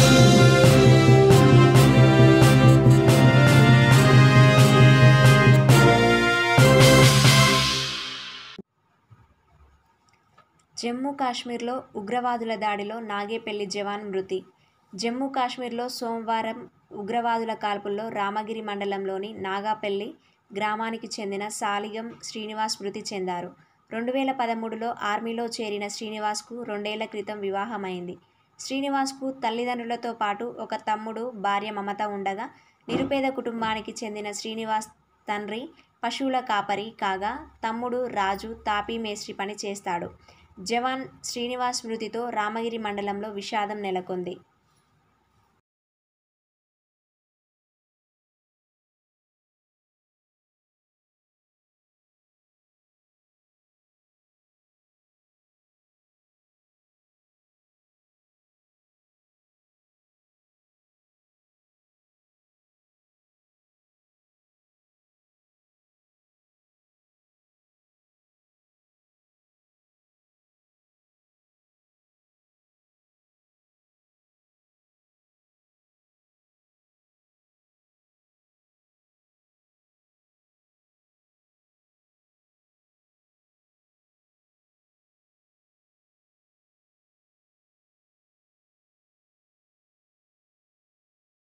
జమ్మూ కాశ్మీర్లో ఉగ్రవాదుల దాడిలో నాగేపల్లి జవాన్ మృతి జమ్మూ కాశ్మీర్లో సోమవారం ఉగ్రవాదుల కాల్పుల్లో రామగిరి మండలంలోని నాగాపల్లి గ్రామానికి చెందిన సాలిగం శ్రీనివాస్ మృతి చెందారు రెండు వేల పదమూడులో ఆర్మీలో చేరిన శ్రీనివాస్కు రెండేళ్ల క్రితం వివాహమైంది శ్రీనివాస్కు తల్లిదండ్రులతో పాటు ఒక తమ్ముడు భార్య మమత ఉండగా నిరుపేద కుటుంబానికి చెందిన శ్రీనివాస్ తండ్రి పశువుల కాపరి కాగా తమ్ముడు రాజు తాపీ మేస్త్రి పని చేస్తాడు జవాన్ శ్రీనివాస్ మృతితో రామగిరి మండలంలో విషాదం నెలకొంది